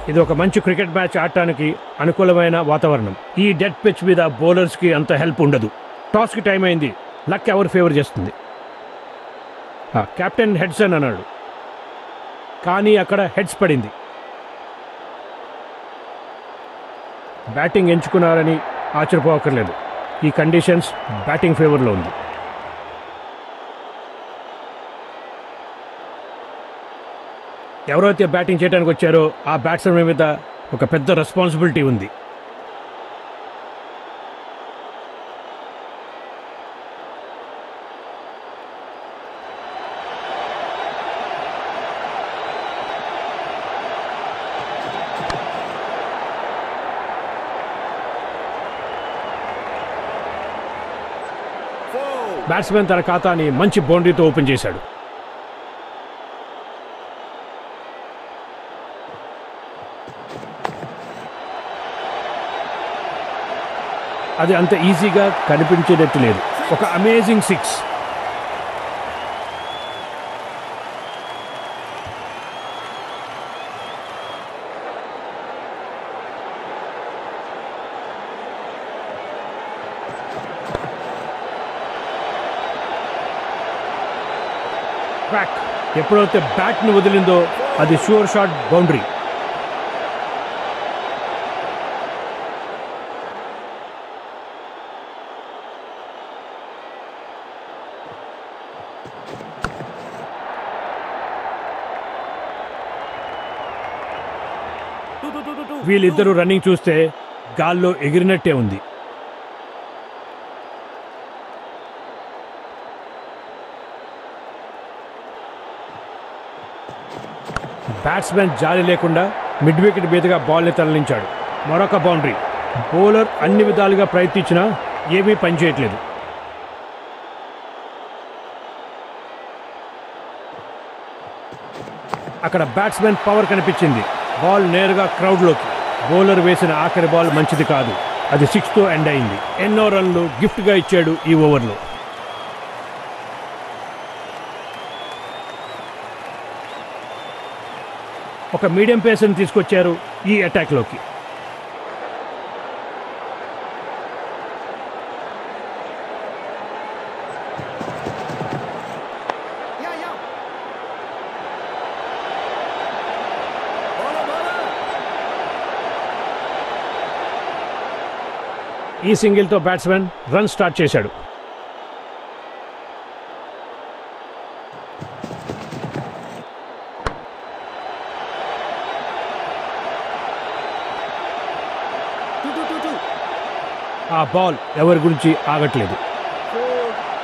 ఇది ఒక మంచి క్రికెట్ మ్యాచ్ ఆడటానికి అనుకూలమైన వాతావరణం ఈ డెడ్ పిచ్ మీద బౌలర్స్కి అంత హెల్ప్ ఉండదు టాస్కి టైం అయింది లక్ ఎవరు ఫేవర్ చేస్తుంది ఆ, కెప్టెన్ హెడ్సన్ అన్నాడు కానీ అక్కడ హెడ్స్ పడింది బ్యాటింగ్ ఎంచుకున్నారని ఆశ్చర్యపోవక్కర్లేదు ఈ కండిషన్స్ బ్యాటింగ్ ఫేవర్లో ఉంది ఎవరైతే బ్యాటింగ్ చేయడానికి వచ్చారో ఆ బ్యాట్స్మెన్ మీద ఒక పెద్ద రెస్పాన్సిబిలిటీ ఉంది బ్యాట్స్మెన్ తన ఖాతాని మంచి బౌండరీతో ఓపెన్ చేశాడు అది అంత ఈజీగా కనిపించేటట్టు లేదు ఒక అమేజింగ్ సిక్స్ క్రాక్ ఎప్పుడైతే బ్యాట్ని వదిలిందో అది షూర్ షాట్ బౌండరీ వీళ్ళిద్దరూ రన్నింగ్ చూస్తే గాల్లో ఎగిరినట్టే ఉంది బ్యాట్స్మెన్ జాలి లేకుండా మిడ్ వికెట్ మీదుగా బాల్ని తరలించాడు మరొక బౌండరీ బౌలర్ అన్ని విధాలుగా ప్రయత్నించినా ఏమీ పనిచేయట్లేదు అక్కడ బ్యాట్స్మెన్ పవర్ కనిపించింది బాల్ నేరుగా క్రౌడ్లోకి బౌలర్ వేసిన ఆఖరి బాల్ మంచిది కాదు అది సిక్స్తో ఎండ్ అయింది ఎన్నో రన్లు గిఫ్ట్గా ఇచ్చాడు ఈ ఓవర్లో ఒక మీడియం పేసర్ని తీసుకొచ్చారు ఈ అటాక్లోకి Ja, ja. Bowler, bowler. ఈ సింగిల్తో బ్యాట్స్మెన్ రన్ స్టార్ట్ చేశాడు Two, two, two, two. ఆ బాల్ ఎవరి గురించి ఆగట్లేదు Four.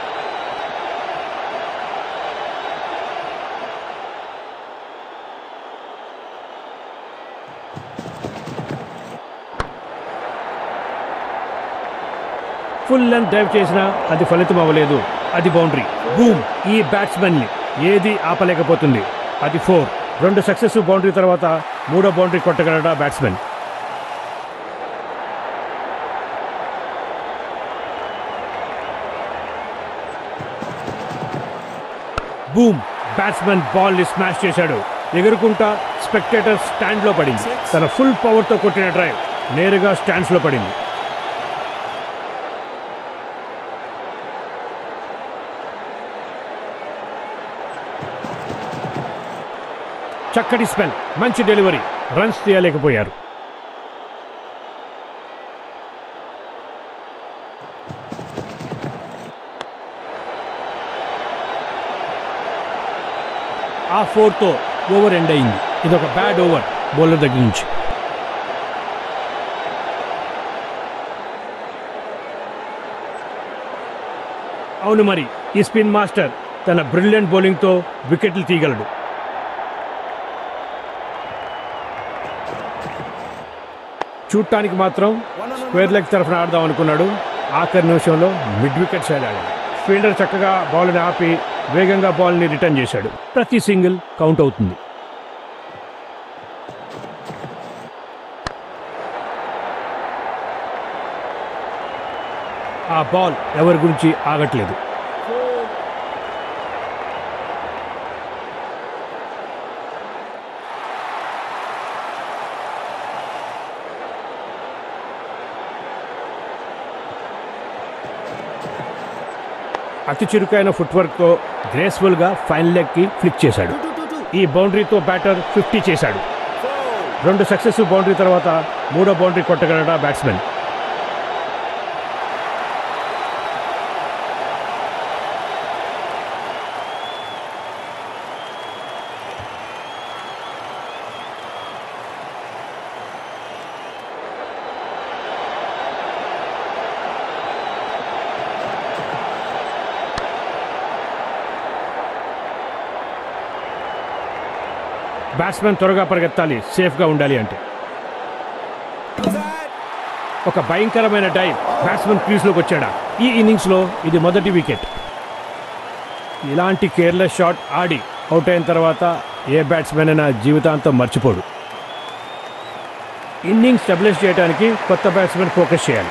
ఫుల్ లెంత్ డ్రైవ్ చేసినా అది ఫలితం అవ్వలేదు అది బౌండరీ బూమ్ ఈ బ్యాట్స్మెన్ ని ఏది ఆపలేకపోతుంది అది ఫోర్ రెండు సక్సెసివ్ బౌండరీ తర్వాత మూడో బౌండరీ కొట్టగలడా బ్యాట్స్మెన్ బూమ్ బ్యాట్స్మెన్ బాల్ ని స్మాష్ చేశాడు ఎగురుకుంటా స్పెక్టేటర్ స్టాండ్ లో పడింది తన ఫుల్ పవర్ తో కొట్టిన డ్రైవ్ నేరుగా స్టాండ్స్ లో పడింది చక్కటి స్పెల్ మంచి డెలివరీ రన్స్ తీయలేకపోయారు ఆ ఫోర్తో ఓవర్ ఎండ్ అయింది ఇది ఒక బ్యాడ్ ఓవర్ బౌలర్ దగ్గర నుంచి అవును మరి ఈ స్పిన్ మాస్టర్ తన బ్రిలియంట్ బౌలింగ్తో వికెట్లు తీయగలడు చూడటానికి మాత్రం స్క్వేర్ లెగ్ తరఫున ఆడదాం అనుకున్నాడు ఆఖరి నిమిషంలో మిడ్ వికెట్ సైడ్ ఆడాడు ఫీల్డర్ చక్కగా బాల్ని ఆపి వేగంగా బాల్ని రిటర్న్ చేశాడు ప్రతి సింగిల్ కౌంట్ అవుతుంది ఆ బాల్ ఎవరి గురించి ఆగట్లేదు Four. అతి చురుకైన ఫుట్వర్క్తో గ్రేస్ఫుల్గా ఫైన్ లెగ్కి ఫ్లిక్ చేశాడు Two, two, two, two. ఈ బౌండరీతో బ్యాటర్ ఫిఫ్టీ చేశాడు Four. రెండు సక్సెసివ్ బౌండరీ తర్వాత మూడో బౌండరీ కొట్టగలడా బ్యాట్స్మెన్ బ్యాట్స్మెన్ త్వరగా పరిగెత్తాలి సేఫ్గా ఉండాలి అంటే Set. ఒక భయంకరమైన డైవ్ బ్యాట్స్మెన్ క్రీజ్లోకి వచ్చాడా ఈ ఇన్నింగ్స్లో ఇది మొదటి వికెట్ ఇలాంటి కేర్లెస్ షాట్ ఆడి అవుట్ అయిన తర్వాత ఏ బ్యాట్స్మెన్ అయినా జీవితాంతం మర్చిపోడు ఇన్నింగ్స్ స్టెబిలైజ్ చేయడానికి కొత్త బ్యాట్స్మెన్ ఫోకస్ చేయాలి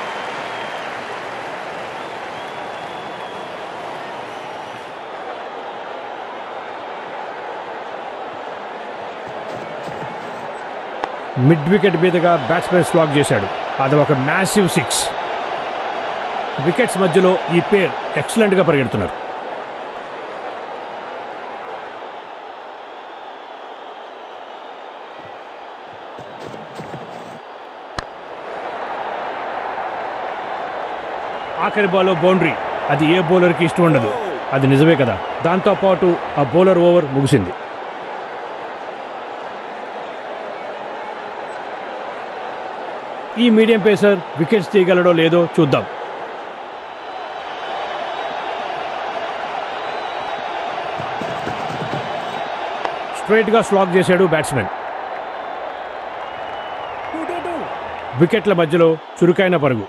మిడ్ వికెట్ మీదుగా బ్యాట్స్మెన్ స్లాక్ చేశాడు అది ఒక మ్యాసివ్ సిక్స్ వికెట్స్ మధ్యలో ఈ పేర్ ఎక్సలెంట్గా పరిగెడుతున్నారు ఆఖరి బాల్లో బౌండరీ అది ఏ బౌలర్కి ఇష్టం ఉండదు అది నిజమే కదా దాంతోపాటు ఆ బౌలర్ ఓవర్ ముగిసింది ఈ మీడియం పేసర్ వికెట్స్ తీయగలడో లేదో చూద్దాం స్ట్రైట్గా స్లాక్ చేశాడు బ్యాట్స్మెన్ Two, two, two. వికెట్ల మధ్యలో చురుకైన పరుగు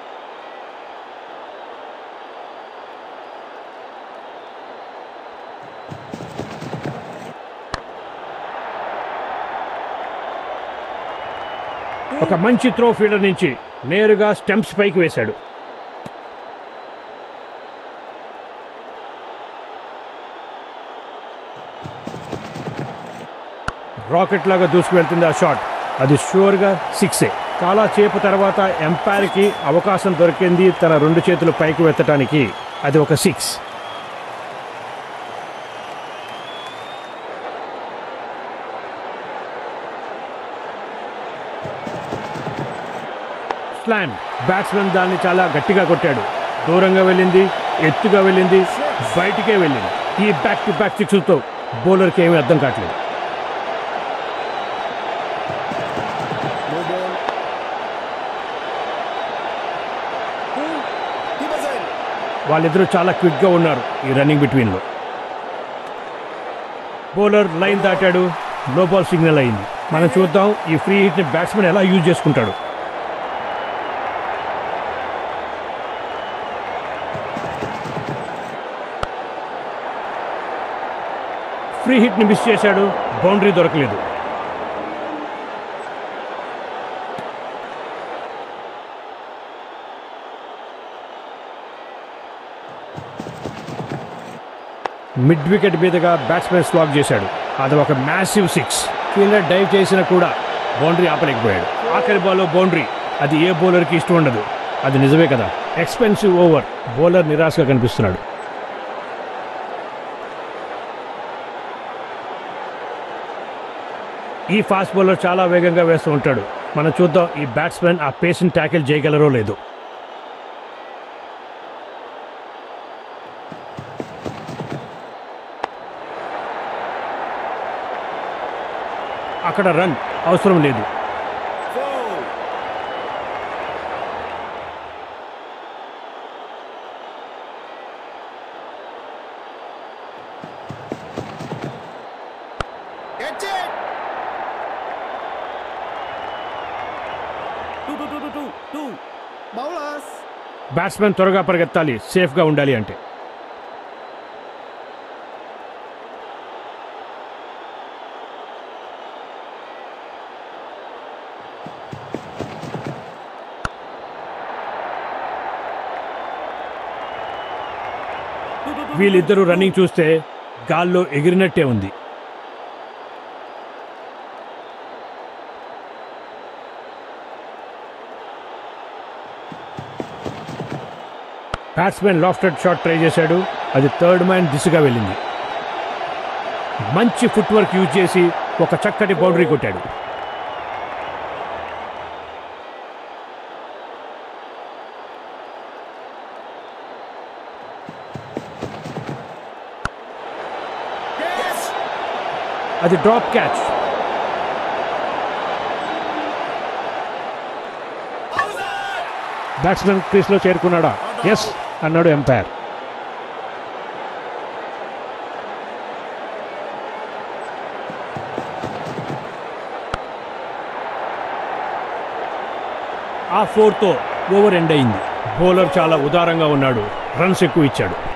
ఒక మంచి త్రో ఫీల్డర్ నుంచి నేరుగా స్టెంప్స్ పైకి వేశాడు రాకెట్ లాగా దూసుకు వెళ్తుంది ఆ షాట్ అది షూర్గా సిక్సే చాలా చేపు తర్వాత ఎంపైర్కి అవకాశం దొరికింది తన రెండు చేతులు పైకి వెత్తడానికి అది ఒక సిక్స్ స్లామ్ బ్యాట్స్మెన్ దాన్ని చాలా గట్టిగా కొట్టాడు దూరంగా వెళ్ళింది ఎత్తుగా వెళ్ళింది బయటికే వెళ్ళింది ఈ బ్యాక్ టు బ్యాక్ సిక్స్తో బౌలర్కి ఏమీ అర్థం కావట్లేదు No ball. Two. Keep aside. వాళ్ళిద్దరూ చాలా క్విక్గా ఉన్నారు ఈ రన్నింగ్ బిట్వీన్లో బౌలర్ లైన్ దాటాడు నో బాల్ సిగ్నల్ అయింది మనం చూద్దాం ఈ ఫ్రీ హిట్ని బ్యాట్స్మెన్ ఎలా యూజ్ చేసుకుంటాడు ఫ్రీ హిట్ని మిస్ చేశాడు బౌండరీ దొరకలేదు మిడ్ వికెట్ మీదుగా బ్యాట్స్మెన్ స్లాక్ చేశాడు అది ఒక మ్యాసివ్ సిక్స్ ఫీల్డర్ డైవ్ చేసినా కూడా బౌండరీ ఆపలేకపోయాడు ఆఖరి బాల్లో బౌండరీ అది ఏ బౌలర్కి ఇష్టం ఉండదు అది నిజమే కదా ఎక్స్పెన్సివ్ ఓవర్ బౌలర్ నిరాశగా కనిపిస్తున్నాడు ఈ ఫాస్ట్ బౌలర్ చాలా వేగంగా వేస్తూ ఉంటాడు మనం చూద్దాం ఈ బ్యాట్స్మెన్ ఆ పేస్ని ట్యాకిల్ చేయగలరో లేదో అక్కడ రన్ అవసరం లేదు Four. Catch it. Two, two, two, two, two, two. Bowlers. Batsmen త్వరగా పరిగెత్తాలి సేఫ్గా ఉండాలి అంటే వీళ్ళిద్దరూ రన్నింగ్ చూస్తే గాల్లో ఎగిరినట్టే ఉంది బ్యాట్స్మెన్ లాఫ్టెడ్ షాట్ ట్రై చేశాడు అది థర్డ్ మ్యాన్ దిశగా వెళ్ళింది మంచి ఫుట్ వర్క్ యూజ్ చేసి ఒక చక్కటి బౌండరీ కొట్టాడు Yes! అది డ్రాప్ క్యాచ్ Outside! బ్యాట్స్మెన్ క్రీస్లో చేరుకున్నాడా ఎస్ అన్నాడు ఎంపైర్ ఆ ఫోర్తో ఓవర్ ఎండ్ అయింది బౌలర్ చాలా ఉదారంగా ఉన్నాడు రన్స్ ఎక్కువ ఇచ్చాడు